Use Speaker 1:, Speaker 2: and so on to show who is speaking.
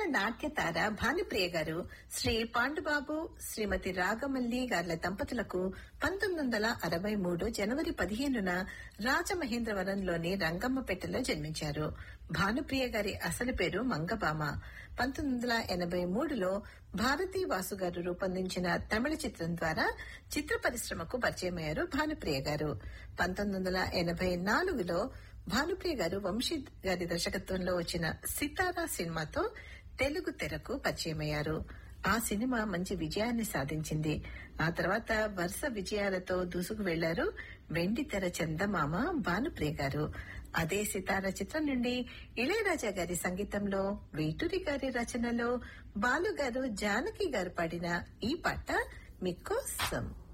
Speaker 1: నాట్య తార భానుప్రియ గారు శ్రీ పాండుబాబు శ్రీమతి రాగమల్లి గార్ల దంపతులకు పంతొమ్మిది వందల అరవై మూడు జనవరి పదిహేనున రాజమహేంద్రవరంలోని రంగమ్మపేటలో జన్మించారు భానుప్రియ గారి అసలు పేరు మంగబామ పంతొమ్మిది వందల ఎనభై మూడులో భారతీ వాసు గారు రూపొందించిన తమిళ చిత్రం ద్వారా చిత్ర పరిశ్రమకు పరిచయమయ్యారు భానుప్రియ గారు పంతొమ్మిది వందల ఎనభై నాలుగులో భానుప్రియ గారు వంశీ గారి దర్శకత్వంలో వచ్చిన సితారా సినిమాతో తెలుగు తెరకు పరిచయమయ్యారు ఆ సినిమా మంచి విజయాన్ని సాధించింది ఆ తర్వాత వరుస విజయాలతో దూసుకు వెళ్లారు వెండి తెర చందమామ భానుప్రియ గారు అదే సితార చిత్రం నుండి ఇళయరాజా గారి సంగీతంలో వేటూరి గారి రచనలో బాలు గారు జానకి గారు పాడిన ఈ పాట మీకోసం